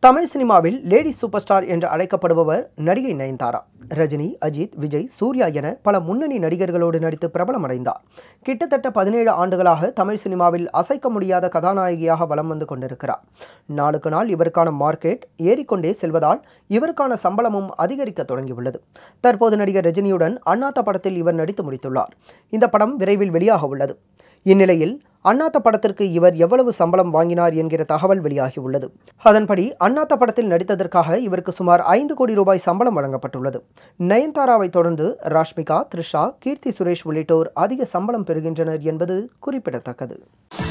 தமிழ் சினிமாவில் lady super star என்று அழைக்கப்படுபவர் நடிகை நயன்தாரா ரஜினி அஜித் விஜய் சூர்யா என பல முன்னணி நடிகர்களோடு நடித்து பிரபலமடைந்தார் கிட்டத்தட்ட பதினேழு ஆண்டுகளாக தமிழ் சினிமாவில் அசைக்க முடியாத கதாநாயகியாக வலம் வந்து கொண்டிருக்கிறார் நாளுக்கு நாள் இவருக்கான மார்க்கெட் ஏறிக்கொண்டே செல்வதால் இவருக்கான சம்பளமும் அதிகரிக்க தொடங்கியுள்ளது தற்போது நடிகர் ரஜினியுடன் அண்ணாத்த படத்தில் இவர் நடித்து முடித்துள்ளார் இந்த படம் விரைவில் வெளியாக உள்ளது இந்நிலையில் அண்ணாத்த படத்திற்கு இவர் எவ்வளவு சம்பளம் வாங்கினார் என்கிற தகவல் வெளியாகியுள்ளது அதன்படி அண்ணாத்த படத்தில் நடித்ததற்காக இவருக்கு சுமார் ஐந்து கோடி ரூபாய் சம்பளம் வழங்கப்பட்டுள்ளது நயன்தாராவை தொடர்ந்து ராஷ்மிகா த்ரிஷா கீர்த்தி சுரேஷ் உள்ளிட்டோர் அதிக சம்பளம் பெறுகின்றனர் என்பது குறிப்பிடத்தக்கது